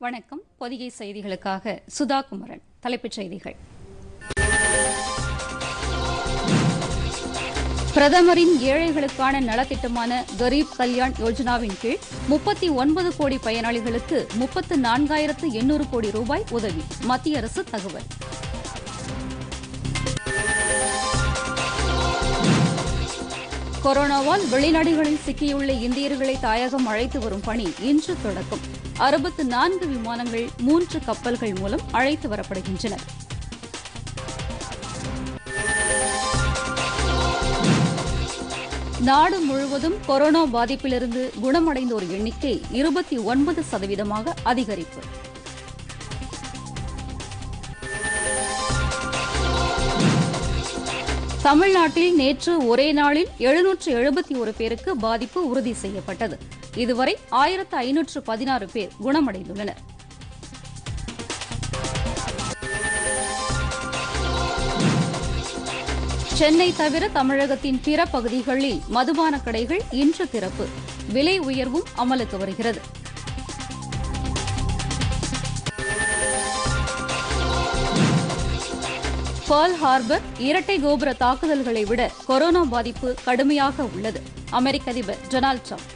வணக்கம் பொதிகை செய்திகளுக்காக சுதா குமரன் தலைப்புச் செய்திகள் பிரதமரின் ஏழைகளுக்கான நலத்திட்டமான கரீப் கல்யாண் யோஜனாவின் கீழ் முப்பத்தி ஒன்பது கோடி பயனாளிகளுக்கு முப்பத்து நான்காயிரத்து எண்ணூறு கோடி ரூபாய் உதவி மத்திய அரசு தகவல் கொரோனாவால் வெளிநாடுகளில் சிக்கியுள்ள இந்தியர்களை தாயகம் அழைத்து வரும் பணி இன்று தொடக்கம் அறுபத்து நான்கு விமானங்கள் மூன்று கப்பல்கள் மூலம் அழைத்து வரப்படுகின்றன நாடு முழுவதும் கொரோனா பாதிப்பிலிருந்து குணமடைந்தோர் எண்ணிக்கை இருபத்தி ஒன்பது சதவீதமாக அதிகரிப்பு தமிழ்நாட்டில் நேற்று ஒரே நாளில் எழுநூற்று எழுபத்தி ஒரு பேருக்கு பாதிப்பு உறுதி செய்யப்பட்டது இதுவரை ஆயிரத்து ஐநூற்று பதினாறு பேர் குணமடைந்துள்ளனர் சென்னை தவிர தமிழகத்தின் பிற பகுதிகளில் மதுபான கடைகள் இன்று திறப்பு விலை உயர்வும் அமலுக்கு வருகிறது பேர்ல் ஹார்பர் இரட்டை கோபுர தாக்குதல்களை விட கொரோனா பாதிப்பு கடுமையாக உள்ளது அமெரிக்க அதிபர் டொனால்டு ட்ரம்ப்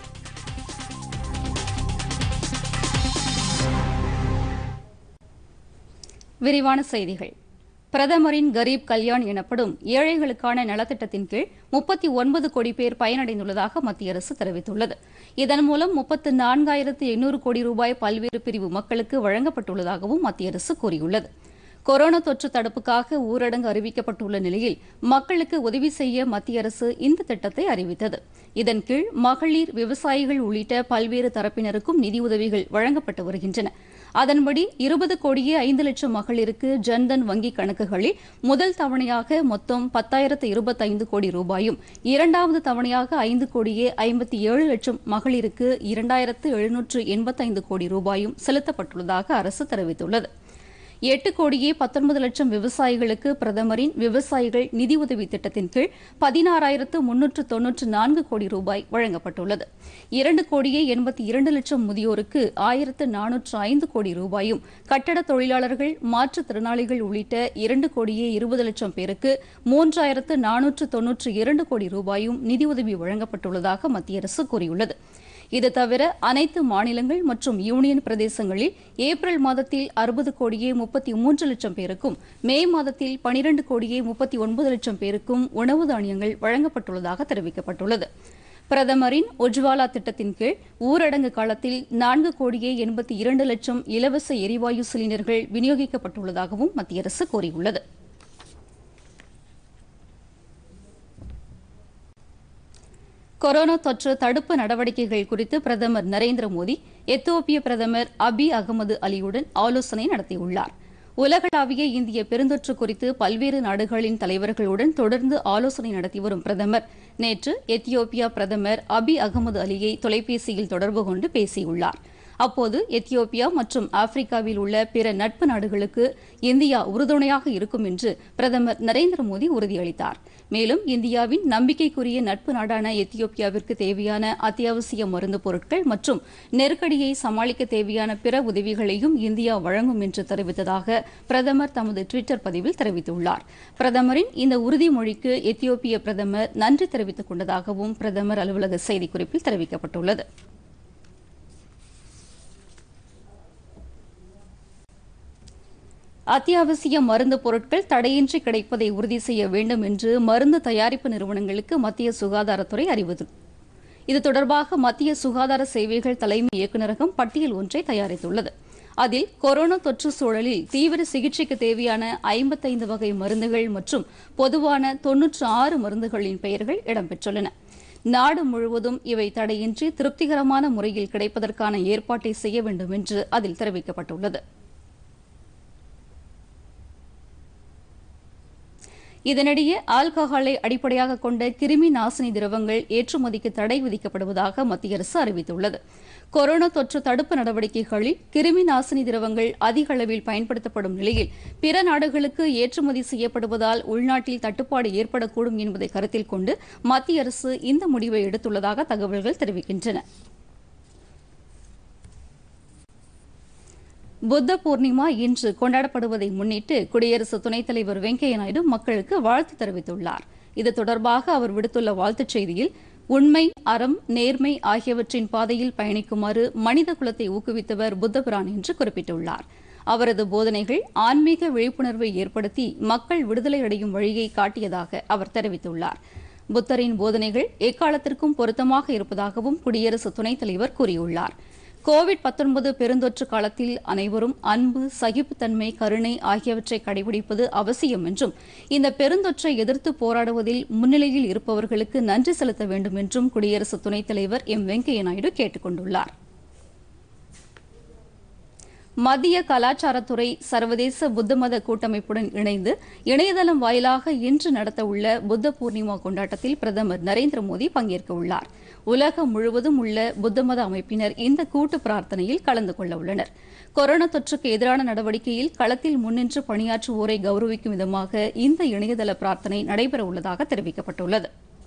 விரிவான செய்திகள் பிரதமரின் கரீப் கல்யாண் எனப்படும் ஏழைகளுக்கான நலத்திட்டத்தின் கீழ் முப்பத்தி ஒன்பது கோடி பேர் பயனடைந்துள்ளதாக மத்திய அரசு தெரிவித்துள்ளது இதன் மூலம் முப்பத்து நான்காயிரத்து எண்ணூறு கோடி ரூபாய் பல்வேறு பிரிவு மக்களுக்கு வழங்கப்பட்டுள்ளதாகவும் மத்திய அரசு கூறியுள்ளது கொரோனா தொற்று தடுப்புக்காக ஊரடங்கு அறிவிக்கப்பட்டுள்ள நிலையில் மக்களுக்கு உதவி செய்ய மத்திய அரசு இந்த திட்டத்தை அறிவித்தது இதன் கீழ் மகளிர் விவசாயிகள் உள்ளிட்ட பல்வேறு தரப்பினருக்கும் நிதியுதவிகள் வழங்கப்பட்டு வருகின்றன அதன்படி இருபது கோடியே ஐந்து லட்சம் மகளிருக்கு ஜன்தன் வங்கிக் கணக்குகளில் முதல் தவணையாக மொத்தம் பத்தாயிரத்து இருபத்தைந்து கோடி ரூபாயும் இரண்டாவது தவணையாக ஐந்து கோடியே ஐம்பத்தி ஏழு லட்சம் மகளிருக்கு இரண்டாயிரத்து எழுநூற்று எண்பத்தைந்து கோடி ரூபாயும் செலுத்தப்பட்டுள்ளதாக அரசு தெரிவித்துள்ளது எட்டு கோடியே பத்தொன்பது லட்சம் விவசாயிகளுக்கு பிரதமரின் விவசாயிகள் நிதியுதவி திட்டத்தின் கீழ் பதினாறாயிரத்து முன்னூற்று தொன்னூற்று நான்கு கோடி ரூபாய் வழங்கப்பட்டுள்ளது இரண்டு கோடியே எண்பத்தி இரண்டு லட்சம் முதியோருக்கு ஆயிரத்து நானூற்று ஐந்து கோடி ரூபாயும் கட்டட தொழிலாளர்கள் மாற்றுத்திறனாளிகள் உள்ளிட்ட இரண்டு கோடியே இருபது லட்சம் பேருக்கு மூன்றாயிரத்து நானூற்று தொன்னூற்று இரண்டு கோடி ரூபாயும் நிதியுதவி வழங்கப்பட்டுள்ளதாக மத்திய அரசு கூறியுள்ளது இது தவிர அனைத்து மாநிலங்கள் மற்றும் யூனியன் பிரதேசங்களில் ஏப்ரல் மாதத்தில் அறுபது கோடியே முப்பத்தி மூன்று லட்சம் பேருக்கும் மே மாதத்தில் பனிரண்டு கோடியே முப்பத்தி ஒன்பது லட்சம் பேருக்கும் உணவு தானியங்கள் வழங்கப்பட்டுள்ளதாக தெரிவிக்கப்பட்டுள்ளது பிரதமரின் உஜ்வாலா திட்டத்தின் கீழ் ஊரடங்கு காலத்தில் நான்கு கோடியே எண்பத்தி இரண்டு லட்சம் இலவச எரிவாயு சிலிண்டர்கள் விநியோகிக்கப்பட்டுள்ளதாகவும் மத்திய அரசு கூறியுள்ளது கொரோனா தொற்று தடுப்பு நடவடிக்கைகள் குறித்து பிரதமர் நரேந்திர மோடி எத்தோப்பிய பிரதமர் அபி அகமது அலியுடன் ஆலோசனை நடத்தியுள்ளார் உலகளாவிய இந்திய பெருந்தொற்று குறித்து பல்வேறு நாடுகளின் தலைவர்களுடன் தொடர்ந்து ஆலோசனை நடத்தி வரும் பிரதமர் நேற்று எத்தியோப்பியா பிரதமர் அபி அகமது அலியை தொலைபேசியில் தொடர்பு கொண்டு பேசியுள்ளார் அப்போது எத்தியோப்பியா மற்றும் ஆப்பிரிக்காவில் உள்ள பிற நட்பு நாடுகளுக்கு இந்தியா உறுதுணையாக இருக்கும் என்று பிரதமர் நரேந்திர மோடி உறுதியளித்தார் மேலும் இந்தியாவின் நம்பிக்கைக்குரிய நட்பு நாடான எத்தியோப்பியாவிற்கு தேவையான அத்தியாவசிய மருந்து பொருட்கள் மற்றும் நெருக்கடியை சமாளிக்க தேவையான பிற உதவிகளையும் இந்தியா வழங்கும் என்று தெரிவித்ததாக பிரதமர் தமது டுவிட்டர் பதிவில் தெரிவித்துள்ளார் பிரதமரின் இந்த உறுதிமொழிக்கு எத்தியோப்பிய பிரதமர் நன்றி தெரிவித்துக் கொண்டதாகவும் பிரதமர் அலுவலக செய்திக்குறிப்பில் தெரிவிக்கப்பட்டுள்ளது அத்தியாவசிய மருந்து பொருட்கள் தடையின்றி கிடைப்பதை உறுதி செய்ய வேண்டும் என்று மருந்து தயாரிப்பு நிறுவனங்களுக்கு மத்திய சுகாதாரத்துறை அறிவுறுத்தது இது தொடர்பாக மத்திய சுகாதார சேவைகள் தலைமை இயக்குநரகம் பட்டியல் ஒன்றை தயாரித்துள்ளது அதில் கொரோனா தொற்று சூழலில் தீவிர சிகிச்சைக்கு தேவையான ஐம்பத்தைந்து வகை மருந்துகள் மற்றும் பொதுவான தொன்னூற்று ஆறு மருந்துகளின் பெயர்கள் இடம்பெற்றுள்ளன நாடு முழுவதும் இவை தடையின்றி திருப்திகரமான முறையில் கிடைப்பதற்கான ஏற்பாட்டை செய்ய வேண்டும் என்று அதில் தெரிவிக்கப்பட்டுள்ளது இதனிடையே ஆல்கஹாலை அடிப்படையாக கொண்ட கிருமி நாசினி திரவங்கள் ஏற்றுமதிக்கு தடை விதிக்கப்படுவதாக மத்திய அரசு அறிவித்துள்ளது கொரோனா தொற்று தடுப்பு நடவடிக்கைகளில் கிருமி நாசினி திரவங்கள் அதிக அளவில் பயன்படுத்தப்படும் நிலையில் பிற நாடுகளுக்கு ஏற்றுமதி செய்யப்படுவதால் உள்நாட்டில் தட்டுப்பாடு ஏற்படக்கூடும் என்பதை கருத்தில் கொண்டு மத்திய அரசு இந்த முடிவை எடுத்துள்ளதாக தகவல்கள் தெரிவிக்கின்றன புத்த பூர்ணிமா இன்று கொண்டாடப்படுவதை முன்னிட்டு குடியரசு துணைத் தலைவர் வெங்கையா நாயுடு மக்களுக்கு வாழ்த்து தெரிவித்துள்ளார் இது தொடர்பாக அவர் விடுத்துள்ள வாழ்த்துச் செய்தியில் உண்மை அறம் நேர்மை ஆகியவற்றின் பாதையில் பயணிக்குமாறு மனித குலத்தை ஊக்குவித்தவர் புத்தபிரான் என்று குறிப்பிட்டுள்ளார் அவரது போதனைகள் ஆன்மீக விழிப்புணர்வை ஏற்படுத்தி மக்கள் விடுதலை அடையும் வழியை காட்டியதாக அவர் தெரிவித்துள்ளார் புத்தரின் போதனைகள் எக்காலத்திற்கும் பொருத்தமாக இருப்பதாகவும் குடியரசு துணைத் தலைவர் கூறியுள்ளார் கோவிட் பெருந்தொற்று காலத்தில் அனைவரும் அன்பு சகிப்புத்தன்மை கருணை ஆகியவற்றை கடைபிடிப்பது அவசியம் என்றும் இந்த பெருந்தொற்றை எதிர்த்து போராடுவதில் முன்னிலையில் இருப்பவர்களுக்கு நன்றி செலுத்த வேண்டும் என்றும் குடியரசு துணைத் தலைவர் எம் வெங்கையா நாயுடு கேட்டுக் கொண்டுள்ளார் மத்திய கலாச்சாரத்துறை சர்வதேச புத்த மத கூட்டமைப்புடன் இணைந்து இணையதளம் வாயிலாக இன்று நடத்தவுள்ள புத்த பூர்ணிமா கொண்டாட்டத்தில் பிரதமர் நரேந்திர மோடி பங்கேற்க உள்ளார் உலகம் முழுவதும் உள்ள புத்த மத அமைப்பினர் இந்த கூட்டு பிரார்த்தனையில் கலந்து கொள்ள உள்ளனர் கொரோனா தொற்றுக்கு எதிரான நடவடிக்கையில் களத்தில் முன்னின்று பணியாற்றுவோரை கௌரவிக்கும் விதமாக இந்த இணையதள பிரார்த்தனை நடைபெற உள்ளதாக தெரிவிக்கப்பட்டுள்ளது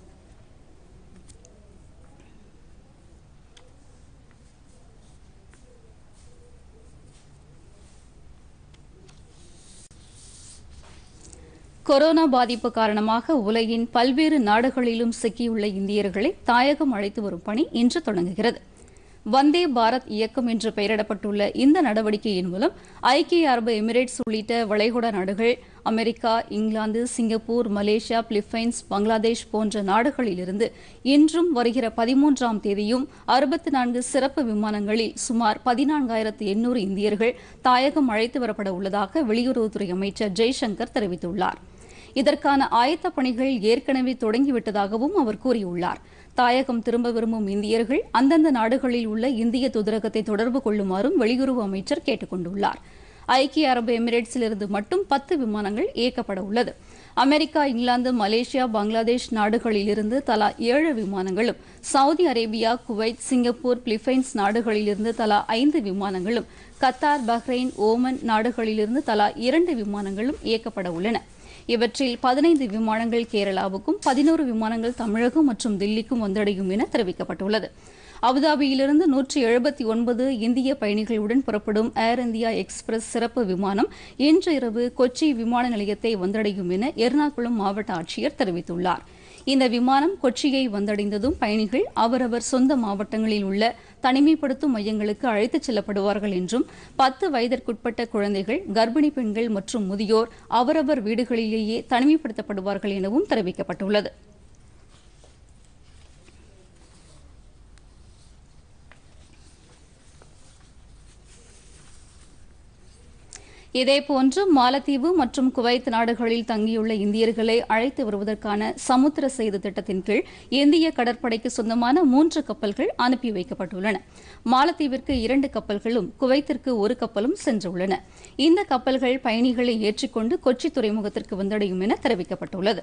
கொரோனா பாதிப்பு காரணமாக உலகின் பல்வேறு நாடுகளிலும் சிக்கியுள்ள இந்தியர்களை தாயகம் அழைத்து வரும் பணி இன்று தொடங்குகிறது வந்தே பாரத் இயக்கம் என்று பெயரிடப்பட்டுள்ள இந்த நடவடிக்கையின் மூலம் ஐக்கிய அரபு எமிரேட்ஸ் உள்ளிட்ட வளைகுடா நாடுகள் அமெரிக்கா இங்கிலாந்து சிங்கப்பூர் மலேசியா பிலிப்பைன்ஸ் பங்களாதேஷ் போன்ற நாடுகளிலிருந்து இன்றும் வருகிற பதிமூன்றாம் தேதியும் அறுபத்தி நான்கு சிறப்பு விமானங்களில் சுமார் பதினான்காயிரத்து எண்ணூறு இந்தியர்கள் தாயகம் அழைத்து வரப்பட உள்ளதாக வெளியுறவுத்துறை அமைச்சர் ஜெய்சங்கர் தெரிவித்துள்ளார் இதற்கான ஆயத்த பணிகள் ஏற்கனவே தொடங்கிவிட்டதாகவும் அவர் கூறியுள்ளார் தாயகம் திரும்ப விரும்பும் இந்தியர்கள் அந்தந்த நாடுகளில் உள்ள இந்திய தூதரகத்தை தொடர்பு கொள்ளுமாறும் வெளியுறவு அமைச்சர் கேட்டுக் கொண்டுள்ளார் ஐக்கிய அரபு எமிரேட்ஸிலிருந்து மட்டும் பத்து விமானங்கள் இயக்கப்பட உள்ளது அமெரிக்கா இங்கிலாந்து மலேசியா பங்களாதேஷ் நாடுகளிலிருந்து தலா ஏழு விமானங்களும் Saudi Arabia Kuwait Singapore Philippines நாடுகளிலிருந்து தலா ஐந்து விமானங்களும் கத்தார் பஹ்ரைன் ஓமன் நாடுகளிலிருந்து தலா இரண்டு விமானங்களும் இயக்கப்பட உள்ளன இவற்றில் பதினைந்து விமானங்கள் கேரளாவுக்கும் பதினோரு விமானங்கள் தமிழகம் மற்றும் தில்லிக்கும் வந்தடையும் என தெரிவிக்கப்பட்டுள்ளது அபுதாபியிலிருந்து நூற்றி எழுபத்தி ஒன்பது இந்திய பயணிகளுடன் புறப்படும் ஏர் இந்தியா எக்ஸ்பிரஸ் சிறப்பு விமானம் இன்று இரவு கொச்சி விமான நிலையத்தை வந்தடையும் என எர்ணாகுளம் மாவட்ட ஆட்சியர் தெரிவித்துள்ளார் இந்த விமானம் கொச்சியை வந்தடைந்ததும் பயணிகள் அவரவர் சொந்த மாவட்டங்களில் உள்ள தனிமைப்படுத்தும் மையங்களுக்கு அழைத்துச் செல்லப்படுவார்கள் என்றும் பத்து வயதிற்குட்பட்ட குழந்தைகள் கர்ப்பிணி பெண்கள் மற்றும் முதியோர் அவரவர் வீடுகளிலேயே தனிமைப்படுத்தப்படுவார்கள் எனவும் தெரிவிக்கப்பட்டுள்ளது இதேபோன்று மாலத்தீவு மற்றும் குவைத் நாடுகளில் தங்கியுள்ள இந்தியர்களை அழைத்து வருவதற்கான சமுத்திர செய்து திட்டத்தின் கீழ் இந்திய கடற்படைக்கு சொந்தமான மூன்று கப்பல்கள் அனுப்பி வைக்கப்பட்டுள்ளன மாலத்தீவிற்கு இரண்டு கப்பல்களும் குவைத்திற்கு ஒரு கப்பலும் சென்றுள்ளன இந்த கப்பல்கள் பயணிகளை ஏற்றிக்கொண்டு கொச்சி துறைமுகத்திற்கு வந்தடையும் என தெரிவிக்கப்பட்டுள்ளது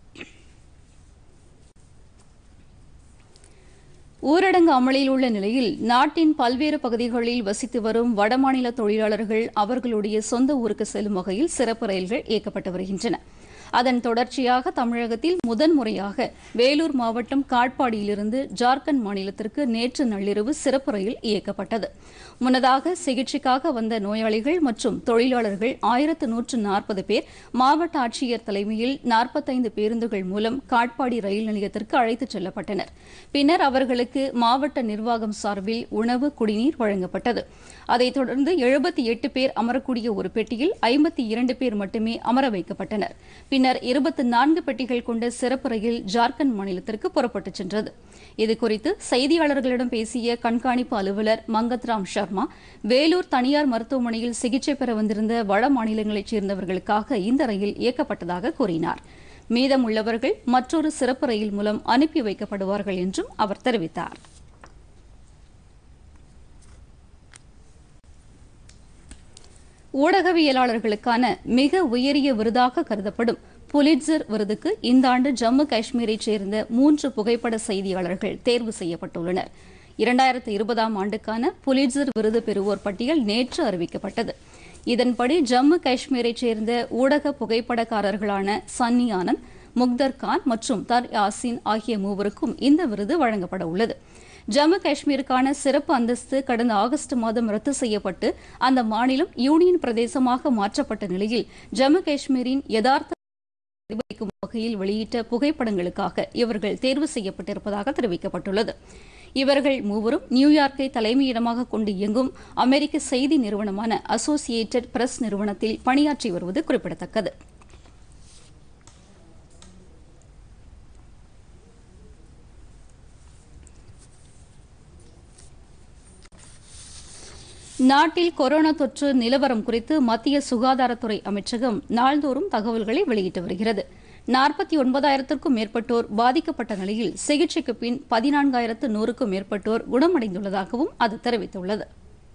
ஊரடங்கு அமலில் உள்ள நிலையில் நாட்டின் பல்வேறு பகுதிகளில் வசித்து வரும் வடமாநில தொழிலாளர்கள் அவர்களுடைய சொந்த ஊருக்கு செல்லும் வகையில் சிறப்பு ரயில்கள் இயக்கப்பட்டு வருகின்றன அதன் தொடர்ச்சியாக தமிழகத்தில் முதன்முறையாக வேலூர் மாவட்டம் காட்பாடியிலிருந்து ஜார்க்கண்ட் மாநிலத்திற்கு நேற்று நள்ளிரவு சிறப்பு ரயில் இயக்கப்பட்டது முன்னதாக சிகிச்சைக்காக வந்த நோயாளிகள் மற்றும் தொழிலாளர்கள் ஆயிரத்து நூற்று நாற்பது பேர் மாவட்ட ஆட்சியர் தலைமையில் நாற்பத்தைந்து பேருந்துகள் மூலம் காட்பாடி ரயில் நிலையத்திற்கு அழைத்துச் செல்லப்பட்டனர் பின்னர் அவர்களுக்கு மாவட்ட நிர்வாகம் சார்பில் உணவு குடிநீர் வழங்கப்பட்டது அதைத் தொடர்ந்து எழுபத்தி எட்டு பேர் அமரக்கூடிய ஒரு பெட்டியில் ஐம்பத்தி இரண்டு பேர் மட்டுமே அமர வைக்கப்பட்டனர் பின்னர் இருபத்தி நான்கு பெட்டிகள் கொண்ட சிறப்பு ரயில் ஜார்க்கண்ட் மாநிலத்திற்கு புறப்பட்டுச் சென்றது இதுகுறித்து செய்தியாளர்களிடம் பேசிய கண்காணிப்பு அலுவலர் மங்கத்ராம் சர்மா வேலூர் தனியார் மருத்துவமனையில் சிகிச்சை பெற வந்திருந்த வட மாநிலங்களைச் சேர்ந்தவர்களுக்காக இந்த ரயில் இயக்கப்பட்டதாக கூறினார் மீதமுள்ளவர்கள் மற்றொரு சிறப்பு ரயில் மூலம் அனுப்பி வைக்கப்படுவார்கள் என்றும் அவர் தெரிவித்தார் ஊடகவியலாளர்களுக்கான மிக உயரிய விருதாக கருதப்படும் புலிட்சர் விருதுக்கு இந்த ஆண்டு ஜம்மு காஷ்மீரைச் சேர்ந்த மூன்று புகைப்பட செய்தியாளர்கள் தேர்வு செய்யப்பட்டுள்ளனர் இரண்டாயிரத்து இருபதாம் ஆண்டுக்கான புலிட்சர் விருது பெறுவோர் பட்டியல் நேற்று அறிவிக்கப்பட்டது இதன்படி ஜம்மு காஷ்மீரைச் சேர்ந்த ஊடக புகைப்படக்காரர்களான சன்னி ஆனந்த் முக்தர் கான் மற்றும் தர் யாசின் ஆகிய மூவருக்கும் இந்த விருது வழங்கப்பட உள்ளது ஜம்மு காஷ்மீருக்கான சிறப்பு அந்தஸ்து கடந்த ஆகஸ்ட் மாதம் ரத்து செய்யப்பட்டு அந்த மாநிலம் யூனியன் பிரதேசமாக மாற்றப்பட்ட நிலையில் ஜம்மு காஷ்மீரின் யதார்த்த பிரதிபலிக்கும் வகையில் வெளியிட்ட புகைப்படங்களுக்காக இவர்கள் தேர்வு செய்யப்பட்டிருப்பதாக தெரிவிக்கப்பட்டுள்ளது இவர்கள் மூவரும் நியூயார்க்கை தலைமையிடமாக கொண்டு இயங்கும் அமெரிக்க செய்தி நிறுவனமான அசோசியேட்டட் பிரஸ் நிறுவனத்தில் பணியாற்றி வருவது குறிப்பிடத்தக்கது நாட்டில் கொரோனா தொற்று நிலவரம் குறித்து மத்திய சுகாதாரத்துறை அமைச்சகம் நாள்தோறும் தகவல்களை வெளியிட்டு வருகிறது நாற்பத்தி ஒன்பதாயிரத்திற்கும் மேற்பட்டோர் பாதிக்கப்பட்ட நிலையில் சிகிச்சைக்கு பின் பதினான்காயிரத்து நூறுக்கும் மேற்பட்டோர் குணமடைந்துள்ளதாகவும் அது தெரிவித்துள்ளது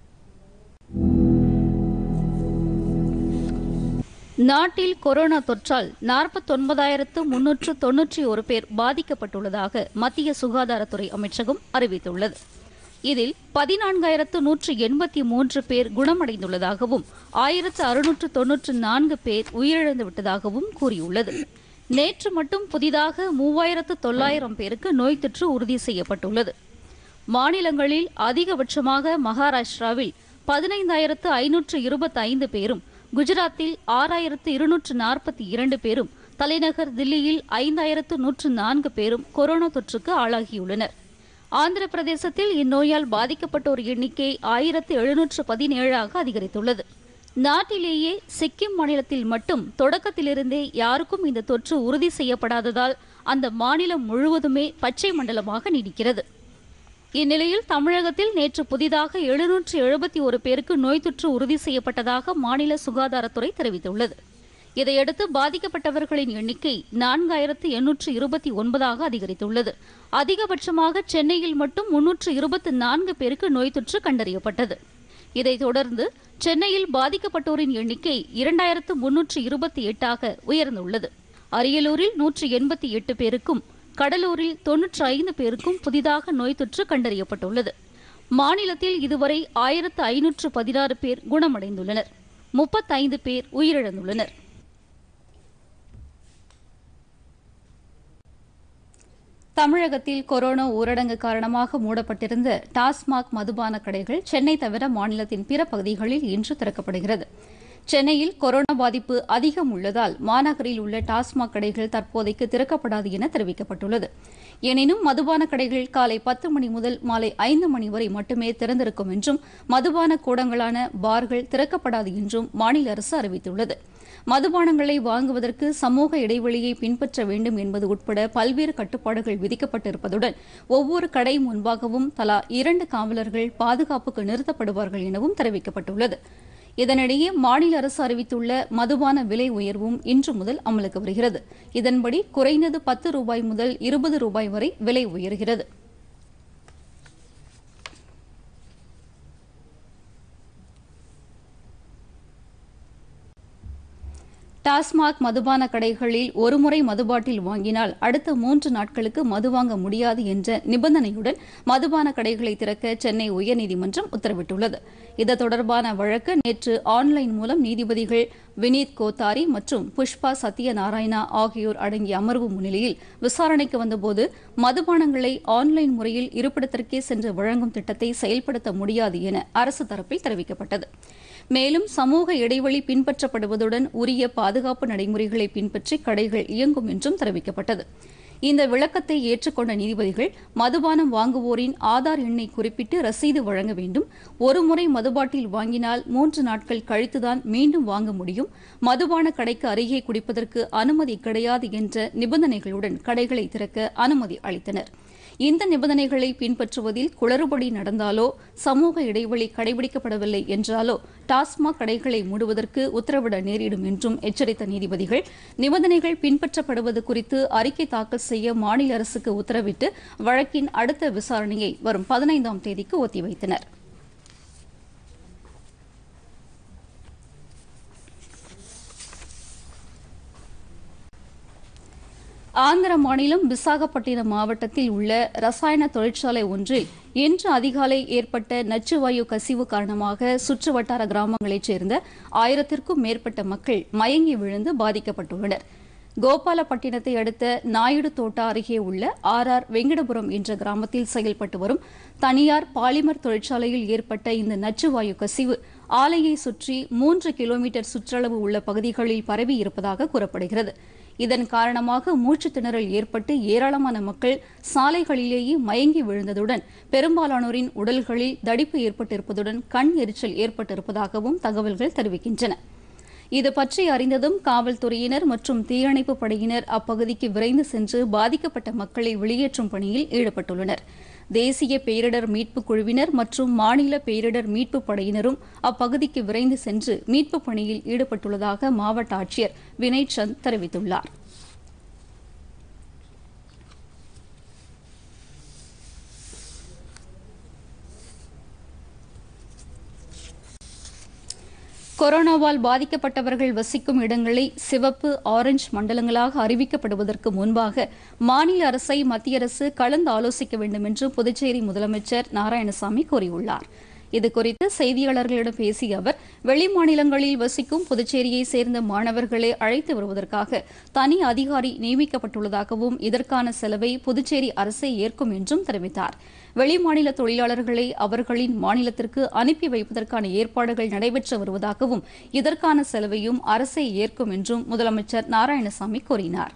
நாட்டில் கொரோனா தொற்றால் நாற்பத்தொன்பதாயிரத்து முன்னூற்று தொன்னூற்றி ஒரு பேர் பாதிக்கப்பட்டுள்ளதாக மத்திய சுகாதாரத்துறை அமைச்சகம் அறிவித்துள்ளது இதில் பதினான்காயிரத்து நூற்று எண்பத்தி மூன்று பேர் குணமடைந்துள்ளதாகவும் ஆயிரத்து அறுநூற்று தொன்னூற்று நான்கு பேர் உயிரிழந்து விட்டதாகவும் கூறியுள்ளது நேற்று மட்டும் புதிதாக மூவாயிரத்து தொள்ளாயிரம் பேருக்கு நோய் தொற்று உறுதி செய்யப்பட்டுள்ளது மாநிலங்களில் அதிகபட்சமாக மகாராஷ்டிராவில் பதினைந்தாயிரத்து ஐநூற்று இருபத்தி ஐந்து பேரும் குஜராத்தில் ஆறாயிரத்து இருநூற்று நாற்பத்தி இரண்டு பேரும் தலைநகர் தில்லியில் ஐந்தாயிரத்து நூற்று நான்கு பேரும் கொரோனா தொற்றுக்கு ஆளாகியுள்ளனர் ஆந்திர பிரதேசத்தில் இந்நோயால் பாதிக்கப்பட்டோர் எண்ணிக்கை ஆயிரத்து எழுநூற்று பதினேழாக அதிகரித்துள்ளது நாட்டிலேயே சிக்கிம் மாநிலத்தில் மட்டும் தொடக்கத்திலிருந்தே யாருக்கும் இந்த தொற்று உறுதி செய்யப்படாததால் அந்த மாநிலம் முழுவதுமே பச்சை மண்டலமாக நீடிக்கிறது இந்நிலையில் தமிழகத்தில் நேற்று புதிதாக எழுநூற்று எழுபத்தி ஒரு பேருக்கு நோய் தொற்று உறுதி செய்யப்பட்டதாக மாநில சுகாதாரத்துறை தெரிவித்துள்ளது இதையடுத்து பாதிக்கப்பட்டவர்களின் எண்ணிக்கை நான்காயிரத்து எண்ணூற்று இருபத்தி ஒன்பதாக அதிகரித்துள்ளது அதிகபட்சமாக சென்னையில் மட்டும் முன்னூற்று இருபத்தி நான்கு பேருக்கு நோய் தொற்று கண்டறியப்பட்டது இதைத் தொடர்ந்து சென்னையில் பாதிக்கப்பட்டோரின் எண்ணிக்கை இரண்டாயிரத்து முன்னூற்று இருபத்தி எட்டாக உயர்ந்துள்ளது அரியலூரில் நூற்று எண்பத்தி எட்டு பேருக்கும் கடலூரில் தொன்னூற்று ஐந்து பேருக்கும் புதிதாக நோய் தொற்று கண்டறியப்பட்டுள்ளது மாநிலத்தில் இதுவரை ஆயிரத்து ஐநூற்று பதினாறு பேர் குணமடைந்துள்ளனர் முப்பத்தைந்து பேர் உயிரிழந்துள்ளனர் தமிழகத்தில் கொரோனா ஊரடங்கு காரணமாக மூடப்பட்டிருந்த டாஸ்மாக் மதுபான கடைகள் சென்னை தவிர மாநிலத்தின் பிற பகுதிகளில் இன்று திறக்கப்படுகிறது சென்னையில் கொரோனா பாதிப்பு அதிகம் உள்ளதால் மாநகரில் உள்ள டாஸ்மாக் கடைகள் தற்போதைக்கு திறக்கப்படாது என தெரிவிக்கப்பட்டுள்ளது எனினும் மதுபான கடைகள் காலை பத்து மணி முதல் மாலை ஐந்து மணி வரை மட்டுமே திறந்திருக்கும் என்றும் மதுபான கூடங்களான பார்கள் திறக்கப்படாது என்றும் மாநில அரசு அறிவித்துள்ளது மதுபானங்களை வாங்குவதற்கு சமூக இடைவெளியை பின்பற்ற வேண்டும் என்பது உட்பட பல்வேறு கட்டுப்பாடுகள் விதிக்கப்பட்டிருப்பதுடன் ஒவ்வொரு கடை முன்பாகவும் தலா இரண்டு காவலர்கள் பாதுகாப்புக்கு நிறுத்தப்படுவார்கள் எனவும் தெரிவிக்கப்பட்டுள்ளது இதனிடையே மாநில அரசு அறிவித்துள்ள மதுபான விலை உயர்வும் இன்று முதல் அமலுக்கு வருகிறது இதன்படி குறைந்தது பத்து ரூபாய் முதல் இருபது ரூபாய் வரை விலை உயர்கிறது டாஸ்மாக் மதுபான கடைகளில் ஒருமுறை மதுபாட்டில் வாங்கினால் அடுத்த மூன்று நாட்களுக்கு மது வாங்க முடியாது என்ற நிபந்தனையுடன் மதுபான கடைகளை திறக்க சென்னை உயர்நீதிமன்றம் உத்தரவிட்டுள்ளது இது தொடர்பான வழக்கு நேற்று ஆன்லைன் மூலம் நீதிபதிகள் வினீத் கோத்தாரி மற்றும் புஷ்பா சத்யநாராயணா ஆகியோர் அடங்கிய அமர்வு முன்னிலையில் விசாரணைக்கு வந்தபோது மதுபானங்களை ஆன்லைன் முறையில் இருப்பிடத்திற்கே சென்று வழங்கும் திட்டத்தை செயல்படுத்த முடியாது என அரசு தரப்பில் தெரிவிக்கப்பட்டது மேலும் சமூக இடைவெளி பின்பற்றப்படுவதுடன் உரிய பாதுகாப்பு நடைமுறைகளை பின்பற்றி கடைகள் இயங்கும் என்றும் தெரிவிக்கப்பட்டது இந்த விளக்கத்தை ஏற்றுக்கொண்ட நீதிபதிகள் மதுபானம் வாங்குவோரின் ஆதார் எண்ணை குறிப்பிட்டு ரசீது வழங்க வேண்டும் ஒருமுறை மதுபாட்டில் வாங்கினால் மூன்று நாட்கள் கழித்துதான் மீண்டும் வாங்க முடியும் மதுபான கடைக்கு அருகே குடிப்பதற்கு அனுமதி கிடையாது என்ற நிபந்தனைகளுடன் கடைகளை திறக்க அனுமதி அளித்தனர் இந்த நிபந்தனைகளை பின்பற்றுவதில் குளறுபடி நடந்தாலோ சமூக இடைவெளி கடைபிடிக்கப்படவில்லை என்றாலோ டாஸ்மாக் கடைகளை மூடுவதற்கு உத்தரவிட நேரிடும் என்றும் எச்சரித்த நீதிபதிகள் நிபந்தனைகள் பின்பற்றப்படுவது குறித்து அறிக்கை தாக்கல் செய்ய மாநில அரசுக்கு உத்தரவிட்டு வழக்கின் அடுத்த விசாரணையை வரும் பதினைந்தாம் தேதிக்கு ஒத்திவைத்தனா் ஆந்திர மாநிலம் விசாகப்பட்டினம் மாவட்டத்தில் உள்ள ரசாயன தொழிற்சாலை ஒன்றில் இன்று அதிகாலை ஏற்பட்ட நச்சுவாயு கசிவு காரணமாக சுற்று வட்டார கிராமங்களைச் சேர்ந்த ஆயிரத்திற்கும் மேற்பட்ட மக்கள் மயங்கி விழுந்து பாதிக்கப்பட்டுள்ளனர் கோபாலப்பட்டினத்தை அடுத்த நாயுடு தோட்டா அருகே உள்ள ஆர் ஆர் வெங்கடபுரம் என்ற கிராமத்தில் செயல்பட்டு வரும் தனியார் பாலிமர் தொழிற்சாலையில் ஏற்பட்ட இந்த நச்சுவாயு கசிவு ஆலையை சுற்றி மூன்று கிலோமீட்டர் சுற்றளவு உள்ள பகுதிகளில் பரவி இருப்பதாக கூறப்படுகிறது இதன் காரணமாக மூச்சுத் திணறல் ஏற்பட்டு ஏராளமான மக்கள் சாலைகளிலேயே மயங்கி விழுந்ததுடன் பெரும்பாலானோரின் உடல்களில் தடிப்பு ஏற்பட்டிருப்பதுடன் கண் எரிச்சல் ஏற்பட்டிருப்பதாகவும் தகவல்கள் தெரிவிக்கின்றன இது பற்றி அறிந்ததும் காவல்துறையினர் மற்றும் தீயணைப்பு படையினர் அப்பகுதிக்கு விரைந்து சென்று பாதிக்கப்பட்ட மக்களை வெளியேற்றும் பணியில் ஈடுபட்டுள்ளனர் தேசிய பேரிடர் மீட்புக் குழுவினர் மற்றும் மாநில பேரிடர் மீட்புப் படையினரும் அப்பகுதிக்கு விரைந்து சென்று மீட்புப் பணியில் ஈடுபட்டுள்ளதாக மாவட்ட ஆட்சியர் வினய் சந்த் தெரிவித்துள்ளார் கொரோனாவால் பாதிக்கப்பட்டவர்கள் வசிக்கும் இடங்களை சிவப்பு ஆரஞ்சு மண்டலங்களாக அறிவிக்கப்படுவதற்கு முன்பாக மாநில அரசை மத்திய அரசு கலந்து ஆலோசிக்க வேண்டும் என்று புதுச்சேரி முதலமைச்சர் நாராயணசாமி கூறியுள்ளார் இதுகுறித்து செய்தியாளர்களிடம் பேசிய அவர் வெளி மாநிலங்களில் வசிக்கும் புதுச்சேரியை சேர்ந்த மாணவர்களை அழைத்து வருவதற்காக தனி அதிகாரி நியமிக்கப்பட்டுள்ளதாகவும் இதற்கான செலவை புதுச்சேரி அரசே ஏற்கும் என்றும் தெரிவித்தார் வெளிமாநில தொழிலாளர்களை அவர்களின் மாநிலத்திற்கு அனுப்பி வைப்பதற்கான ஏற்பாடுகள் நடைபெற்று வருவதாகவும் இதற்கான செலவையும் அரசே ஏற்கும் என்றும் முதலமைச்சர் நாராயணசாமி கூறினார்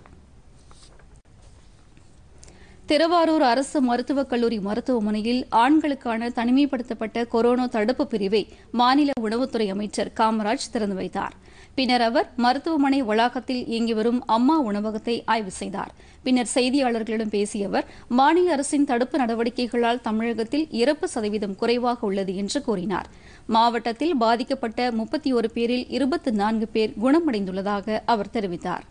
திருவாரூர் அரசு மருத்துவக் கல்லூரி மருத்துவமனையில் ஆண்களுக்கான தனிமைப்படுத்தப்பட்ட கொரோனா தடுப்பு பிரிவை மாநில உணவுத்துறை அமைச்சர் காமராஜ் திறந்து வைத்தார் பின்னர் அவர் மருத்துவமனை வளாகத்தில் இயங்கி வரும் அம்மா உணவகத்தை ஆய்வு செய்தார் பின்னர் செய்தியாளர்களிடம் பேசிய அவர் மாநில அரசின் தடுப்பு நடவடிக்கைகளால் தமிழகத்தில் இறப்பு சதவீதம் குறைவாக உள்ளது என்று கூறினார் மாவட்டத்தில் பாதிக்கப்பட்ட முப்பத்தி ஒரு பேரில் இருபத்தி நான்கு பேர் குணமடைந்துள்ளதாக அவர் தெரிவித்தார்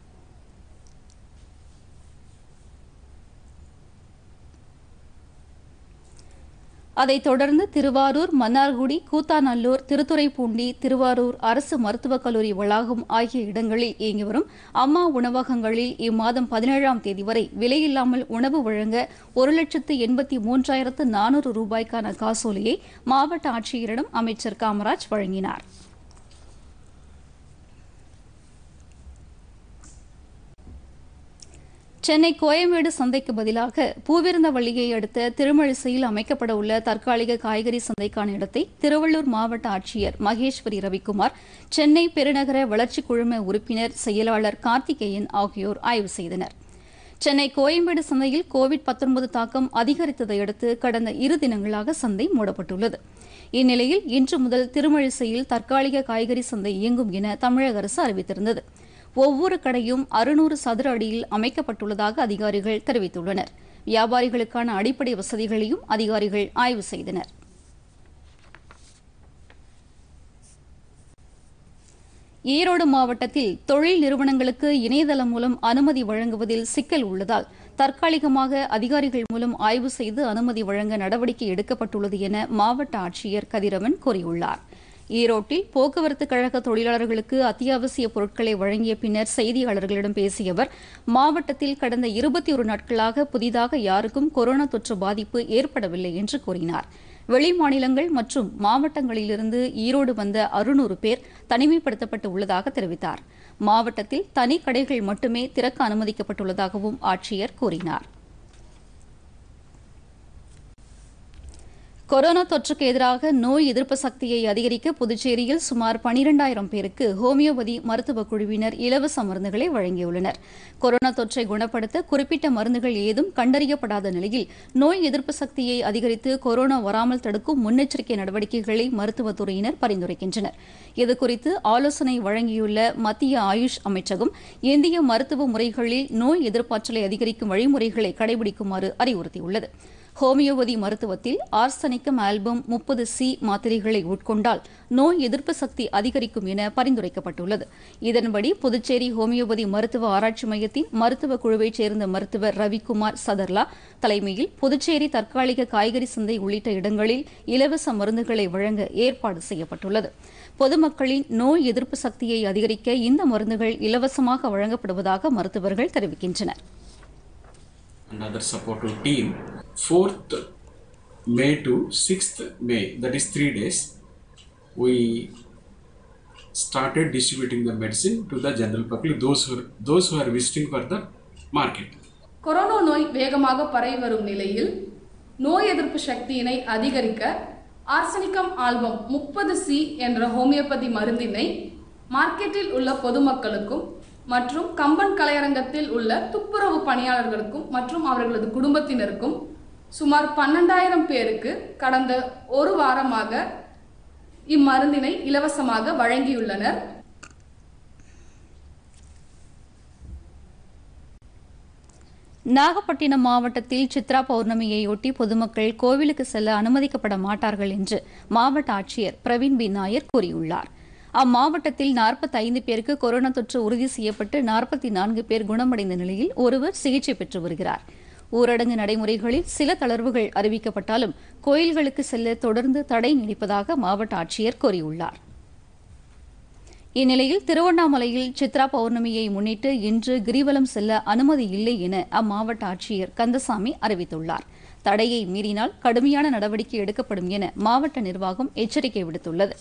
அதைத் தொடர்ந்து திருவாரூர் மன்னார்குடி கூத்தாநல்லூர் திருத்துறைப்பூண்டி திருவாரூர் அரசு மருத்துவக் கல்லூரி வளாகம் ஆகிய இடங்களில் இயங்கி வரும் அம்மா உணவகங்களில் இம்மாதம் பதினேழாம் தேதி வரை விலையில்லாமல் உணவு வழங்க ஒரு லட்சத்து எண்பத்தி மூன்றாயிரத்து நானூறு ரூபாய்க்கான காசோலையை மாவட்ட ஆட்சியரிடம் அமைச்சர் காமராஜ் வழங்கினார் சென்னை கோயம்பேடு சந்தைக்கு பதிலாக பூவிருந்தவள்ளியை அடுத்த திருமழிசையில் அமைக்கப்பட உள்ள தற்காலிக காய்கறி சந்தைக்கான இடத்தை திருவள்ளூர் மாவட்ட ஆட்சியர் மகேஸ்வரி ரவிக்குமார் சென்னை பெருநகர வளர்ச்சிக் குழும உறுப்பினர் செயலாளர் கார்த்திகேயன் ஆகியோர் ஆய்வு செய்தனர் சென்னை கோயம்பேடு சந்தையில் கோவிட் தாக்கம் அதிகரித்ததை அடுத்து கடந்த இரு தினங்களாக சந்தை மூடப்பட்டுள்ளது இந்நிலையில் இன்று முதல் திருமழிசையில் தற்காலிக காய்கறி சந்தை இயங்கும் என தமிழக அரசு அறிவித்திருந்தது ஒவ்வொரு கடையும் அறுநூறு சதுர அடியில் அமைக்கப்பட்டுள்ளதாக அதிகாரிகள் தெரிவித்துள்ளனர் வியாபாரிகளுக்கான அடிப்படை வசதிகளையும் அதிகாரிகள் ஆய்வு செய்தனர் ஈரோடு மாவட்டத்தில் தொழில் நிறுவனங்களுக்கு இணையதளம் மூலம் அனுமதி வழங்குவதில் சிக்கல் உள்ளதால் தற்காலிகமாக அதிகாரிகள் மூலம் ஆய்வு செய்து அனுமதி வழங்க நடவடிக்கை எடுக்கப்பட்டுள்ளது என மாவட்ட ஆட்சியர் கதிரவன் கூறியுள்ளார் ஈரோட்டில் போக்குவரத்து கழக தொழிலாளர்களுக்கு அத்தியாவசிய பொருட்களை வழங்கிய பின்னர் செய்தியாளர்களிடம் பேசிய அவர் மாவட்டத்தில் கடந்த இருபத்தி ஒரு நாட்களாக புதிதாக யாருக்கும் கொரோனா தொற்று பாதிப்பு ஏற்படவில்லை என்று கூறினார் வெளி மாநிலங்கள் மற்றும் மாவட்டங்களிலிருந்து ஈரோடு வந்த அறுநூறு பேர் தனிமைப்படுத்தப்பட்டு உள்ளதாக தெரிவித்தார் மாவட்டத்தில் தனி கடைகள் மட்டுமே திறக்க அனுமதிக்கப்பட்டுள்ளதாகவும் ஆட்சியர் கூறினார் கொரோனா தொற்றுக்கு எதிராக நோய் எதிர்ப்பு சக்தியை அதிகரிக்க புதுச்சேரியில் சுமார் பனிரெண்டாயிரம் பேருக்கு ஹோமியோபதி மருத்துவக் குழுவினர் இலவச மருந்துகளை வழங்கியுள்ளனர் கொரோனா தொற்றை குணப்படுத்த குறிப்பிட்ட மருந்துகள் ஏதும் கண்டறியப்படாத நிலையில் நோய் எதிர்ப்பு சக்தியை அதிகரித்து கொரோனா வராமல் தடுக்கும் முன்னெச்சரிக்கை நடவடிக்கைகளை மருத்துவத்துறையினர் பரிந்துரைக்கின்றனர் இதுகுறித்து ஆலோசனை வழங்கியுள்ள மத்திய ஆயுஷ் அமைச்சகம் இந்திய மருத்துவ முறைகளில் நோய் எதிர்ப்பாற்றலை அதிகரிக்கும் வழிமுறைகளை கடைபிடிக்குமாறு அறிவுறுத்தியுள்ளது ஹோமியோபதி மருத்துவத்தில் ஆர்சனிக்கம் ஆல்பம் முப்பது சி மாத்திரைகளை உட்கொண்டால் நோய் எதிர்ப்பு சக்தி அதிகரிக்கும் என பரிந்துரைக்கப்பட்டுள்ளது இதன்படி புதுச்சேரி ஹோமியோபதி மருத்துவ ஆராய்ச்சி மையத்தின் மருத்துவ குழுவைச் சேர்ந்த மருத்துவர் ரவிக்குமார் சதர்லா தலைமையில் புதுச்சேரி தற்காலிக காய்கறி சந்தை உள்ளிட்ட இடங்களில் இலவச மருந்துகளை வழங்க ஏற்பாடு செய்யப்பட்டுள்ளது பொதுமக்களின் நோய் எதிர்ப்பு சக்தியை அதிகரிக்க இந்த மருந்துகள் இலவசமாக வழங்கப்படுவதாக மருத்துவர்கள் தெரிவிக்கின்றனர் and other supportive team. 4th May to 6th May, that is three days, we started distributing the medicine to the general public, those who, those who are visiting for the market. Corona நோய் வேகமாக பரவி வரும் நிலையில் நோய் எதிர்ப்பு சக்தியினை அதிகரிக்க arsenicum album முப்பது சி என்ற ஹோமியோபதி மருந்தினை மார்க்கெட்டில் உள்ள பொதுமக்களுக்கும் மற்றும் கம்பன் கலையரங்கத்தில் உள்ள துப்புரவு பணியாளர்களுக்கும் மற்றும் அவர்களது குடும்பத்தினருக்கும் சுமார் பன்னெண்டாயிரம் பேருக்கு கடந்த ஒரு வாரமாக இம்மருந்தினை இலவசமாக வழங்கியுள்ளனர் நாகப்பட்டினம் மாவட்டத்தில் சித்ரா பௌர்ணமியையொட்டி பொதுமக்கள் கோவிலுக்கு செல்ல அனுமதிக்கப்பட மாட்டார்கள் என்று மாவட்ட ஆட்சியர் பிரவீன் பி நாயர் கூறியுள்ளார் அம்மாவட்டத்தில் 45 பேருக்கு கொரோனா தொற்று உறுதி செய்யப்பட்டு நாற்பத்தி நான்கு பேர் குணமடைந்த நிலையில் ஒருவர் சிகிச்சை பெற்று வருகிறார் ஊரடங்கு நடைமுறைகளில் சில தளர்வுகள் அறிவிக்கப்பட்டாலும் கோயில்களுக்கு செல்ல தொடர்ந்து தடை நீடிப்பதாக மாவட்ட ஆட்சியர் கூறியுள்ளார் இந்நிலையில் திருவண்ணாமலையில் சித்ரா பௌர்ணமியை முன்னிட்டு இன்று கிரிவலம் செல்ல அனுமதி இல்லை என அம்மாவட்ட ஆட்சியர் கந்தசாமி அறிவித்துள்ளார் தடையை மீறினால் கடுமையான நடவடிக்கை எடுக்கப்படும் என மாவட்ட நிர்வாகம் எச்சரிக்கை விடுத்துள்ளது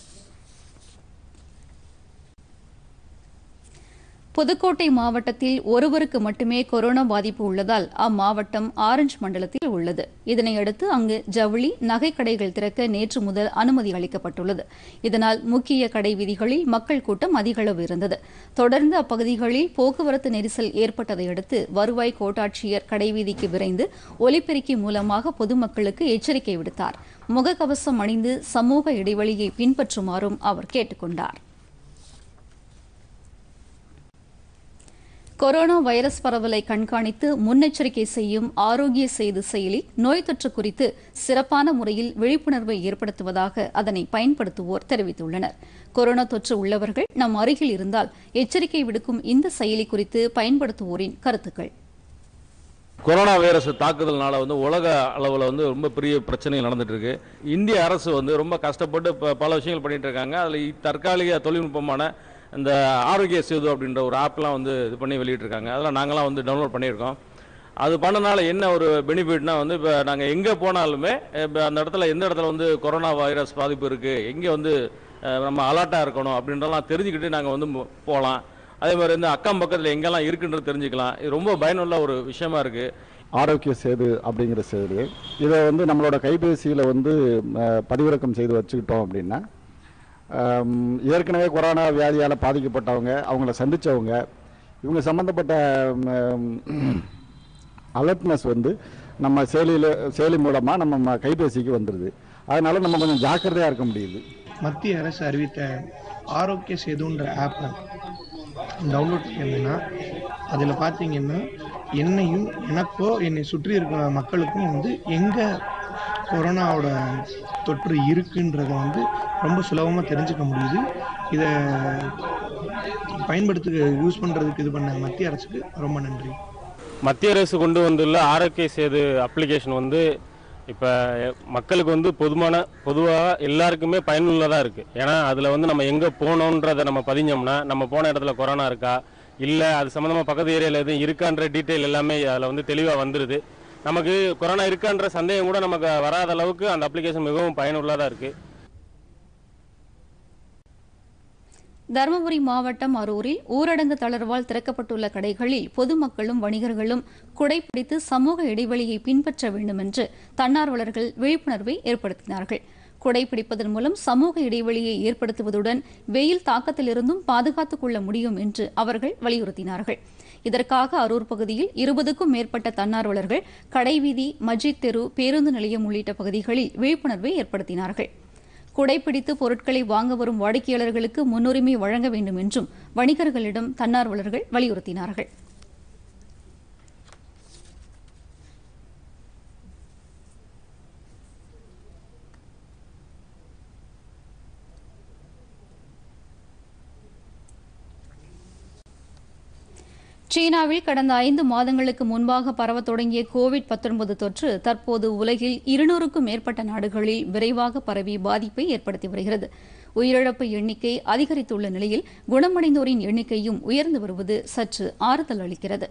புதுக்கோட்டை மாவட்டத்தில் ஒருவருக்கு மட்டுமே கொரோனா பாதிப்பு உள்ளதால் அம்மாவட்டம் ஆரஞ்ச் மண்டலத்தில் உள்ளது இதனையடுத்து அங்கு ஜவுளி நகை கடைகள் திறக்க நேற்று முதல் அனுமதி அளிக்கப்பட்டுள்ளது இதனால் முக்கிய கடை வீதிகளில் மக்கள் கூட்டம் அதிக அளவு இருந்தது தொடர்ந்து அப்பகுதிகளில் போக்குவரத்து நெரிசல் ஏற்பட்டதை அடுத்து வருவாய் கோட்டாட்சியர் கடைவீதிக்கு விரைந்து ஒலிபெருக்கி மூலமாக பொதுமக்களுக்கு எச்சரிக்கை விடுத்தார் முகக்கவசம் அணிந்து சமூக இடைவெளியை பின்பற்றுமாறும் அவர் கேட்டுக் கொண்டார் கொரோனா வைரஸ் பரவலை கண்காணித்து முன்னெச்சரிக்கை செய்யும் ஆரோக்கிய செய்து செயலி நோய் தொற்று குறித்து சிறப்பான முறையில் விழிப்புணர்வை ஏற்படுத்துவதாக அதனை பயன்படுத்துவோர் தெரிவித்துள்ளனர் கொரோனா தொற்று உள்ளவர்கள் நம் அருகில் இருந்தால் எச்சரிக்கை விடுக்கும் இந்த செயலி குறித்து பயன்படுத்துவோரின் கருத்துக்கள் கொரோனா வைரஸ் தாக்குதல்னால வந்து உலக அளவில் வந்து ரொம்ப பெரிய பிரச்சனைகள் நடந்துட்டு இருக்கு இந்திய அரசு வந்து ரொம்ப கஷ்டப்பட்டு ப- பல விஷயங்கள் பண்ணிட்டு இருக்காங்க அதில் தற்காலிக தொழில்நுட்பமான இந்த ஆரோக்கிய சேது அப்படின்ற ஒரு ஆப்லாம் வந்து இது பண்ணி வெளியிட்டிருக்காங்க அதெல்லாம் நாங்களாம் வந்து டவுன்லோட் பண்ணியிருக்கோம் அது பண்ணனால என்ன ஒரு பெனிஃபிட்னா வந்து இப்போ நாங்கள் எங்கே போனாலுமே இப்போ அந்த இடத்துல எந்த இடத்துல வந்து கொரோனா வைரஸ் பாதிப்பு இருக்குது எங்கே வந்து அஹ், நம்ம அலர்ட்டாக இருக்கணும் அப்படின்றலாம் தெரிஞ்சுக்கிட்டு நாங்கள் வந்து மு- போகலாம் அதே மாதிரி வந்து அக்கம் பக்கத்தில் எங்கெல்லாம் இருக்குன்றது தெரிஞ்சுக்கலாம் இது ரொம்ப பயனுள்ள ஒரு விஷயமா இருக்குது ஆரோக்கிய சேது அப்படிங்கிற சேது இதை வந்து நம்மளோட கைபேசியில் வந்து அஹ், பதிவிறக்கம் செய்து வச்சுக்கிட்டோம் அப்படின்னா ஆம், ஏற்கனவே கொரோனா வியாதியால் பாதிக்கப்பட்டவங்க அவங்கள சந்திச்சவங்க இவங்க சம்மந்தப்பட்ட அலர்ட்னஸ் வந்து நம்ம செயலியில் செயலி மூலமாக நம்ம ம- கைபேசிக்கு வந்துடுது அதனால நம்ம கொஞ்சம் ஜாக்கிரதையாக இருக்க முடியுது மத்திய அரசு அறிவித்த ஆரோக்கிய சேதுன்ற ஆப்பை டவுன்லோட் பண்ணியிருந்தேன்னா அதில் பார்த்தீங்கன்னா என்னையும் எனக்கோ என்னை சுற்றி இருக்கிற மக்களுக்கும் வந்து எங்கே கொரோனாவோட தொற்று இருக்குன்றதை வந்து ரொம்ப சுலபமாக தெரிஞ்சுக்க முடியுது இதை பயன்படுத்த யூஸ் பண்ணுறதுக்கு இது பண்ண மத்திய அரசுக்கு ரொம்ப நன்றி மத்திய அரசு கொண்டு வந்துள்ள ஆரோக்கிய சேது அப்ளிகேஷன் வந்து இப்போ மக்களுக்கு வந்து பொதுமான பொதுவாக எல்லாருக்குமே பயனுள்ளதாக இருக்குது ஏன்னா அதில் வந்து நம்ம எங்கே போகணுன்றதை நம்ம பதிஞ்சோம்னா நம்ம போன இடத்துல கொரோனா இருக்கா இல்லை அது சம்மந்தமாக பக்கத்து ஏரியாவில் எதுவும் இருக்கான்ற டீட்டெயில் எல்லாமே அதில் வந்து தெளிவாக வந்துடுது நமக்கு கொரோனா இருக்கான்ற சந்தேகம் கூட நமக்கு வராத அளவுக்கு அந்த அப்ளிகேஷன் மிகவும் பயனுள்ளதாக இருக்குது தருமபுரி மாவட்டம் அரூரில் ஊரடங்கு தளர்வால் திறக்கப்பட்டுள்ள கடைகளில் பொதுமக்களும் வணிகர்களும் குடைபிடித்து சமூக இடைவெளியை பின்பற்ற வேண்டும் என்று தன்னார்வலர்கள் விழிப்புணர்வை ஏற்படுத்தினார்கள் குடைபிடிப்பதன் மூலம் சமூக இடைவெளியை ஏற்படுத்துவதுடன் வெயில் தாக்கத்திலிருந்தும் பாதுகாத்துக் கொள்ள முடியும் என்று அவர்கள் வலியுறுத்தினார்கள் இதற்காக அரூர் பகுதியில் இருபதுக்கும் மேற்பட்ட தன்னார்வலர்கள் கடைவீதி மஜித் தெரு பேருந்து நிலையம் உள்ளிட்ட பகுதிகளில் விழிப்புணர்வை ஏற்படுத்தினார்கள் குடைப்பிடித்து பொருட்களை வாங்க வரும் வாடிக்கையாளர்களுக்கு முன்னுரிமை வழங்க வேண்டும் என்றும் வணிகர்களிடம் தன்னார்வலர்கள் வலியுறுத்தினார்கள் சீனாவில் கடந்த ஐந்து மாதங்களுக்கு முன்பாக பரவத் தொடங்கிய கோவிட் 19 தொற்று தற்போது உலகில் இருநூறுக்கும் மேற்பட்ட நாடுகளில் விரைவாக பரவி பாதிப்பை ஏற்படுத்தி வருகிறது உயிரிழப்பு எண்ணிக்கை அதிகரித்துள்ள நிலையில் குணமடைந்தோரின் எண்ணிக்கையும் உயர்ந்து வருவது சற்று ஆறுதல் அளிக்கிறது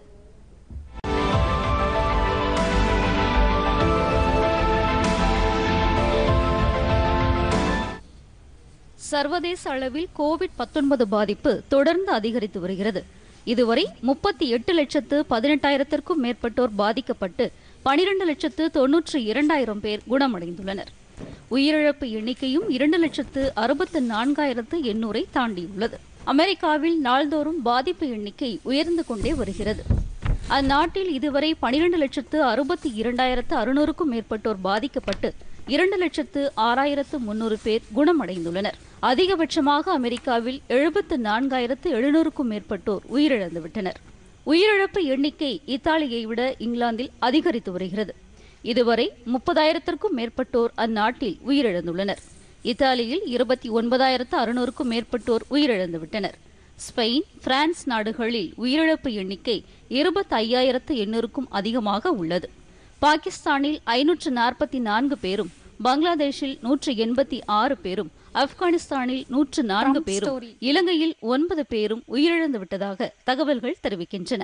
சர்வதேச அளவில் கோவிட் 19 பாதிப்பு தொடர்ந்து அதிகரித்து வருகிறது இதுவரை முப்பத்தி எட்டு லட்சத்து பதினெட்டாயிரத்திற்கும் மேற்பட்டோர் பாதிக்கப்பட்டு பனிரெண்டு லட்சத்து தொன்னூற்றி இரண்டாயிரம் பேர் குணமடைந்துள்ளனர் உயிரிழப்பு எண்ணிக்கையும் இரண்டு லட்சத்து அறுபத்து நான்காயிரத்து எண்ணூரை தாண்டியுள்ளது அமெரிக்காவில் நாள்தோறும் பாதிப்பு எண்ணிக்கை உயர்ந்து கொண்டே வருகிறது அந்நாட்டில் இதுவரை பனிரெண்டு லட்சத்து அறுபத்தி இரண்டாயிரத்து அறுநூறுக்கும் மேற்பட்டோர் பாதிக்கப்பட்டு இரண்டு லட்சத்து ஆறாயிரத்து முன்னூறு பேர் குணமடைந்துள்ளனர் அதிகபட்சமாக அமெரிக்காவில் எழுபத்து நான்காயிரத்து எழுநூறுக்கும் மேற்பட்டோர் உயிரிழந்துவிட்டனர் உயிரிழப்பு எண்ணிக்கை இத்தாலியை விட இங்கிலாந்தில் அதிகரித்து வருகிறது இதுவரை முப்பதாயிரத்திற்கும் மேற்பட்டோர் அந்நாட்டில் உயிரிழந்துள்ளனர் இத்தாலியில் இருபத்தி ஒன்பதாயிரத்து அறுநூறுக்கும் மேற்பட்டோர் உயிரிழந்துவிட்டனர் ஸ்பெயின் பிரான்ஸ் நாடுகளில் உயிரிழப்பு எண்ணிக்கை இருபத்தி ஐயாயிரத்து எண்ணூறுக்கும் அதிகமாக உள்ளது பாகிஸ்தானில் ஐநூற்று நாற்பத்தி நான்கு பேரும் பங்களாதேஷில் நூற்று எண்பத்தி ஆறு பேரும் ஆப்கானிஸ்தானில் நூற்று நான்கு பேரும் இலங்கையில் ஒன்பது பேரும் உயிரிழந்து விட்டதாக தகவல்கள் தெரிவிக்கின்றன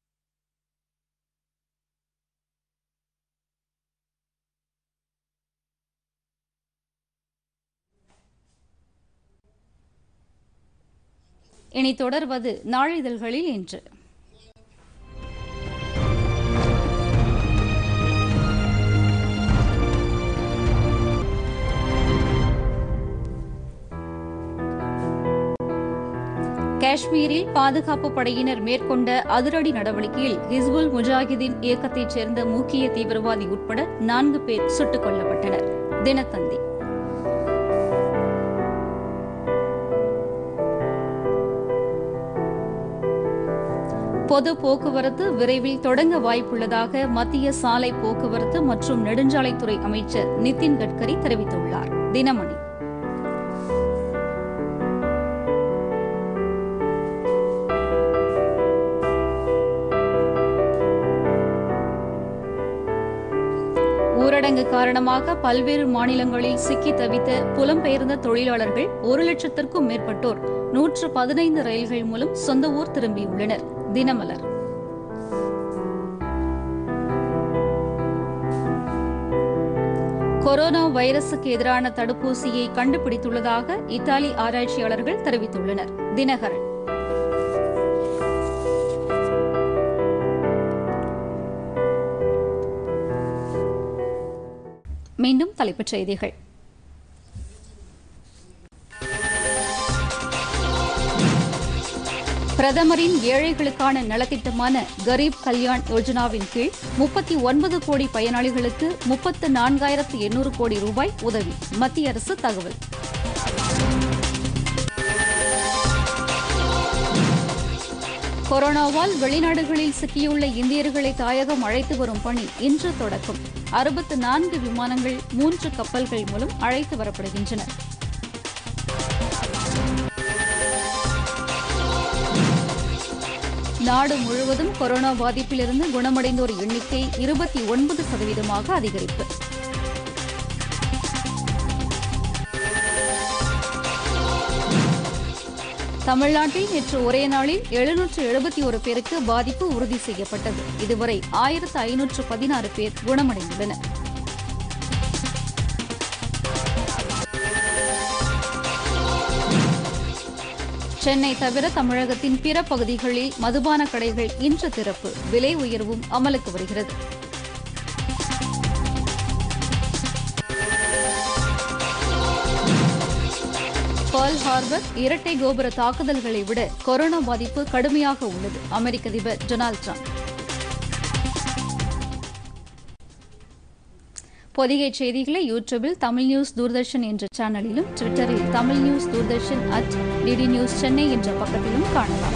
இனி தொடர்வது நாளிதழ்களில் இன்று காஷ்மீரில் பாதுகாப்பு படையினர் மேற்கொண்ட அதிரடி நடவடிக்கையில் ஹிஸ்புல் முஜாஹிதீன் இயக்கத்தைச் சேர்ந்த முக்கிய தீவிரவாதி உட்பட நான்கு பேர் சுட்டுக் கொல்லப்பட்டனர் தினத்தந்தி பொது போக்குவரத்து விரைவில் தொடங்க வாய்ப்புள்ளதாக மத்திய சாலை போக்குவரத்து மற்றும் நெடுஞ்சாலைத்துறை அமைச்சர் நிதின் கட்கரி தெரிவித்துள்ளார் தினமணி ஊரடங்கு காரணமாக பல்வேறு மாநிலங்களில் சிக்கி தவித்த புலம்பெயர்ந்த தொழிலாளர்கள் ஒரு லட்சத்திற்கும் மேற்பட்டோர் நூற்று பதினைந்து ரயில்கள் மூலம் சொந்த ஊர் திரும்பியுள்ளனர் தினமலர் கொரோனா வைரசுக்கு எதிரான தடுப்பூசியை கண்டுபிடித்துள்ளதாக இத்தாலி ஆராய்ச்சியாளர்கள் தெரிவித்துள்ளனர் தினகரன் மீண்டும் தலைப்புச் செய்திகள் பிரதமரின் ஏழைகளுக்கான நலத்திட்டமான கரீப் கல்யாண் யோஜனாவின் கீழ் முப்பத்தி ஒன்பது கோடி பயனாளிகளுக்கு முப்பத்து நான்காயிரத்து எண்ணூறு கோடி ரூபாய் உதவி மத்திய அரசு தகவல் கொரோனாவால் வெளிநாடுகளில் சிக்கியுள்ள இந்தியர்களை தாயகம் அழைத்து வரும் பணி இன்று தொடக்கம் அறுபத்து நான்கு விமானங்கள் மூன்று கப்பல்கள் மூலம் அழைத்து வரப்படுகின்றன நாடு முழுவதும் கொரோனா பாதிப்பிலிருந்து குணமடைந்தோர் எண்ணிக்கை இருபத்தி ஒன்பது சதவீதமாக அதிகரிப்பு தமிழ்நாட்டில் நேற்று ஒரே நாளில் எழுநூற்று எழுபத்தி ஒரு பேருக்கு பாதிப்பு உறுதி செய்யப்பட்டது இதுவரை ஆயிரத்து ஐநூற்று பதினாறு பேர் குணமடைந்துள்ளனர் சென்னை தவிர தமிழகத்தின் பிற பகுதிகளில் மதுபான கடைகள் இன்று திறப்பு விலை உயர்வும் அமலுக்கு வருகிறது பர்ல் ஹார்பர் இரட்டை கோபுர தாக்குதல்களை விட கொரோனா பாதிப்பு கடுமையாக உள்ளது அமெரிக்க அதிபர் டொனால்டு ட்ரம்ப் பொதிகை செய்திகளை யூடியூபில் தமிழ் நியூஸ் தூர்தர்ஷன் என்ற சேனலிலும் ட்விட்டரில் Tamil news Doordarshan at DD news Chennai என்ற பக்கத்திலும் காணலாம்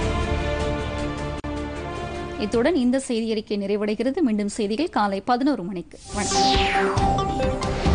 இத்துடன் இந்த செய்தி அறிக்கை நிறைவடைகிறது மீண்டும் செய்திகள் காலை பதினோரு மணிக்கு வணக்கம்